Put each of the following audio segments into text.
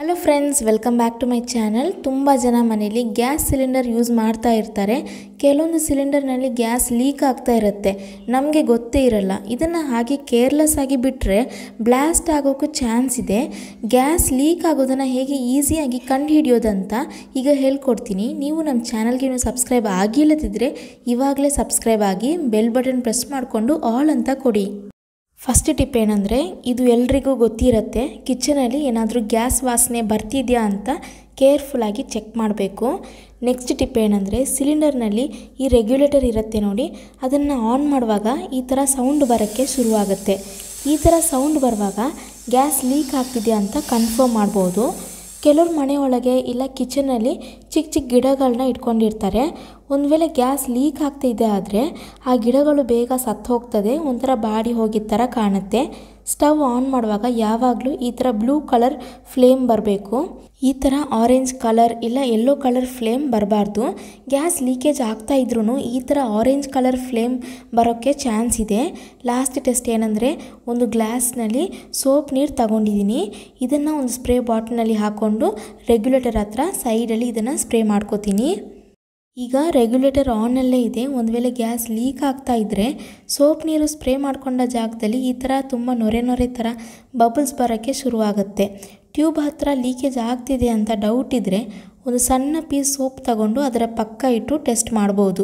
hello friends welcome back to my channel ತುಂಬ ಜನ ಮನೇಲಿ ಗ್ಯಾಸ್ ಸಿಲಿಂಡರ್ ಯೂಸ್ ಮಾಡ್ತಾ ಇರ್ತಾರೆ ಕೆಲವೊಂದು ಸಿಲಿಂಡರ್ನಲ್ಲಿ ಗ್ಯಾಸ್ ಲೀಕ್ ಆಗ್ತಾ ಇರುತ್ತೆ ನಮಗೆ ಗೊತ್ತೇ ಇರಲ್ಲ ಇದನ್ನು ಹಾಗೆ ಕೇರ್ಲೆಸ್ ಆಗಿ ಬಿಟ್ಟರೆ ಬ್ಲಾಸ್ಟ್ ಆಗೋಕ್ಕೂ ಚಾನ್ಸ್ ಇದೆ ಗ್ಯಾಸ್ ಲೀಕ್ ಆಗೋದನ್ನು ಹೇಗೆ ಈಸಿಯಾಗಿ ಕಂಡುಹಿಡಿಯೋದಂತ ಈಗ ಹೇಳ್ಕೊಡ್ತೀನಿ ನೀವು ನಮ್ಮ ಚಾನಲ್ಗೆ ನೀವು ಸಬ್ಸ್ಕ್ರೈಬ್ ಆಗಿಲ್ಲದಿದ್ದರೆ ಇವಾಗಲೇ ಸಬ್ಸ್ಕ್ರೈಬ್ ಆಗಿ ಬೆಲ್ ಬಟನ್ ಪ್ರೆಸ್ ಮಾಡಿಕೊಂಡು ಆಲ್ ಅಂತ ಕೊಡಿ ಫಸ್ಟ್ ಟಿಪ್ ಏನಂದರೆ ಇದು ಎಲ್ರಿಗೂ ಗೊತ್ತಿರುತ್ತೆ ಕಿಚನಲ್ಲಿ ಏನಾದರೂ ಗ್ಯಾಸ್ ವಾಸನೆ ಬರ್ತಿದೆಯಾ ಅಂತ ಕೇರ್ಫುಲ್ಲಾಗಿ ಚೆಕ್ ಮಾಡಬೇಕು ನೆಕ್ಸ್ಟ್ ಟಿಪ್ ಏನಂದರೆ ಸಿಲಿಂಡರ್ನಲ್ಲಿ ಈ ರೆಗ್ಯುಲೇಟರ್ ಇರುತ್ತೆ ನೋಡಿ ಅದನ್ನು ಆನ್ ಮಾಡುವಾಗ ಈ ಥರ ಸೌಂಡ್ ಬರೋಕ್ಕೆ ಶುರುವಾಗುತ್ತೆ ಈ ಥರ ಸೌಂಡ್ ಬರುವಾಗ ಗ್ಯಾಸ್ ಲೀಕ್ ಆಗ್ತಿದೆಯಾ ಅಂತ ಕನ್ಫರ್ಮ್ ಮಾಡ್ಬೋದು ಕೆಲವ್ರ ಮನೆಯೊಳಗೆ ಇಲ್ಲ ಕಿಚನಲ್ಲಿ ಚಿಕ್ಕ ಚಿಕ್ಕ ಗಿಡಗಳನ್ನ ಇಟ್ಕೊಂಡಿರ್ತಾರೆ ಒಂದು ವೇಳೆ ಗ್ಯಾಸ್ ಲೀಕ್ ಆಗ್ತಿದೆ ಆದರೆ ಆ ಗಿಡಗಳು ಬೇಗ ಸತ್ತು ಹೋಗ್ತದೆ ಒಂಥರ ಬಾಡಿ ಹೋಗಿದ ಥರ ಕಾಣುತ್ತೆ ಸ್ಟವ್ ಆನ್ ಮಾಡುವಾಗ ಯಾವಾಗಲೂ ಈ ಥರ ಬ್ಲೂ ಕಲರ್ ಫ್ಲೇಮ್ ಬರಬೇಕು ಈ ಥರ ಆರೆಂಜ್ ಕಲರ್ ಇಲ್ಲ ಯೆಲ್ಲೋ ಕಲರ್ ಫ್ಲೇಮ್ ಬರಬಾರ್ದು ಗ್ಯಾಸ್ ಲೀಕೇಜ್ ಆಗ್ತಾ ಇದ್ರೂ ಈ ಥರ ಆರೆಂಜ್ ಕಲರ್ ಫ್ಲೇಮ್ ಬರೋಕ್ಕೆ ಚಾನ್ಸ್ ಇದೆ ಲಾಸ್ಟ್ ಟೆಸ್ಟ್ ಏನಂದರೆ ಒಂದು ಗ್ಲಾಸ್ನಲ್ಲಿ ಸೋಪ್ ನೀರು ತಗೊಂಡಿದ್ದೀನಿ ಇದನ್ನು ಒಂದು ಸ್ಪ್ರೇ ಬಾಟ್ಲ್ನಲ್ಲಿ ಹಾಕ್ಕೊಂಡು ರೆಗ್ಯುಲೇಟರ್ ಹತ್ರ ಸೈಡಲ್ಲಿ ಇದನ್ನು ಸ್ಪ್ರೇ ಮಾಡ್ಕೋತೀನಿ ಈಗ ರೆಗ್ಯುಲೇಟರ್ ಆನಲ್ಲೇ ಇದೆ ಒಂದು ವೇಳೆ ಗ್ಯಾಸ್ ಲೀಕ್ ಆಗ್ತಾ ಇದ್ದರೆ ಸೋಪ್ ನೀರು ಸ್ಪ್ರೇ ಮಾಡ್ಕೊಂಡ ಜಾಗದಲ್ಲಿ ಈ ಥರ ತುಂಬ ನೊರೆ ನೊರೆ ಥರ ಬಬಲ್ಸ್ ಬರೋಕ್ಕೆ ಶುರುವಾಗುತ್ತೆ ಟ್ಯೂಬ್ ಹತ್ರ ಲೀಕೇಜ್ ಆಗ್ತಿದೆ ಅಂತ ಡೌಟ್ ಇದ್ದರೆ ಒಂದು ಸಣ್ಣ ಪೀಸ್ ಸೋಪ್ ತಗೊಂಡು ಅದರ ಪಕ್ಕ ಇಟ್ಟು ಟೆಸ್ಟ್ ಮಾಡ್ಬೋದು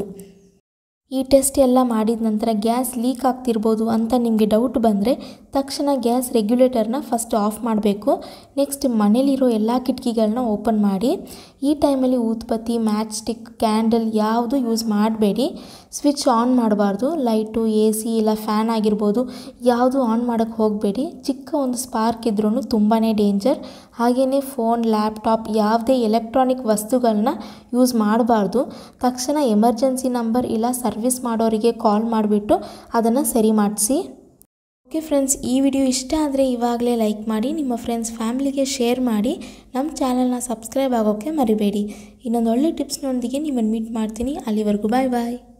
ಈ ಟೆಸ್ಟ್ ಎಲ್ಲ ಮಾಡಿದ ನಂತರ ಗ್ಯಾಸ್ ಲೀಕ್ ಆಗ್ತಿರ್ಬೋದು ಅಂತ ನಿಮಗೆ ಡೌಟ್ ಬಂದರೆ ತಕ್ಷಣ ಗ್ಯಾಸ್ ರೆಗ್ಯುಲೇಟರ್ನ ಫಸ್ಟ್ ಆಫ್ ಮಾಡಬೇಕು ನೆಕ್ಸ್ಟ್ ಮನೇಲಿರೋ ಎಲ್ಲ ಕಿಟಕಿಗಳನ್ನ ಓಪನ್ ಮಾಡಿ ಈ ಟೈಮಲ್ಲಿ ಊದ್ಬತ್ತಿ ಮ್ಯಾಚ್ ಸ್ಟಿಕ್ ಕ್ಯಾಂಡಲ್ ಯಾವುದು ಯೂಸ್ ಮಾಡಬೇಡಿ ಸ್ವಿಚ್ ಆನ್ ಮಾಡಬಾರ್ದು ಲೈಟು ಎ ಸಿ ಇಲ್ಲ ಫ್ಯಾನ್ ಆಗಿರ್ಬೋದು ಯಾವುದು ಆನ್ ಮಾಡೋಕ್ಕೆ ಹೋಗಬೇಡಿ ಚಿಕ್ಕ ಒಂದು ಸ್ಪಾರ್ಕ್ ಇದ್ರೂ ತುಂಬಾ ಡೇಂಜರ್ ಹಾಗೆಯೇ ಫೋನ್ ಲ್ಯಾಪ್ಟಾಪ್ ಯಾವುದೇ ಎಲೆಕ್ಟ್ರಾನಿಕ್ ವಸ್ತುಗಳನ್ನ ಯೂಸ್ ಮಾಡಬಾರ್ದು ತಕ್ಷಣ ಎಮರ್ಜೆನ್ಸಿ ನಂಬರ್ ಇಲ್ಲ ಸರ್ವಿಸ್ ಮಾಡೋರಿಗೆ ಕಾಲ್ ಮಾಡಿಬಿಟ್ಟು ಅದನ್ನು ಸರಿ ಮಾಡಿಸಿ ಓಕೆ ಫ್ರೆಂಡ್ಸ್ ಈ ವಿಡಿಯೋ ಇಷ್ಟ ಆದರೆ ಇವಾಗಲೇ ಲೈಕ್ ಮಾಡಿ ನಿಮ್ಮ ಫ್ರೆಂಡ್ಸ್ ಫ್ಯಾಮ್ಲಿಗೆ ಶೇರ್ ಮಾಡಿ ನಮ್ಮ ಚಾನಲ್ನ ಸಬ್ಸ್ಕ್ರೈಬ್ ಆಗೋಕ್ಕೆ ಮರಿಬೇಡಿ ಇನ್ನೊಂದು ಒಳ್ಳೆ ಟಿಪ್ಸ್ನೊಂದಿಗೆ ನಿಮ್ಮನ್ನು ಮೀಟ್ ಮಾಡ್ತೀನಿ ಅಲ್ಲಿವರೆಗೂ ಬಾಯ್ ಬಾಯ್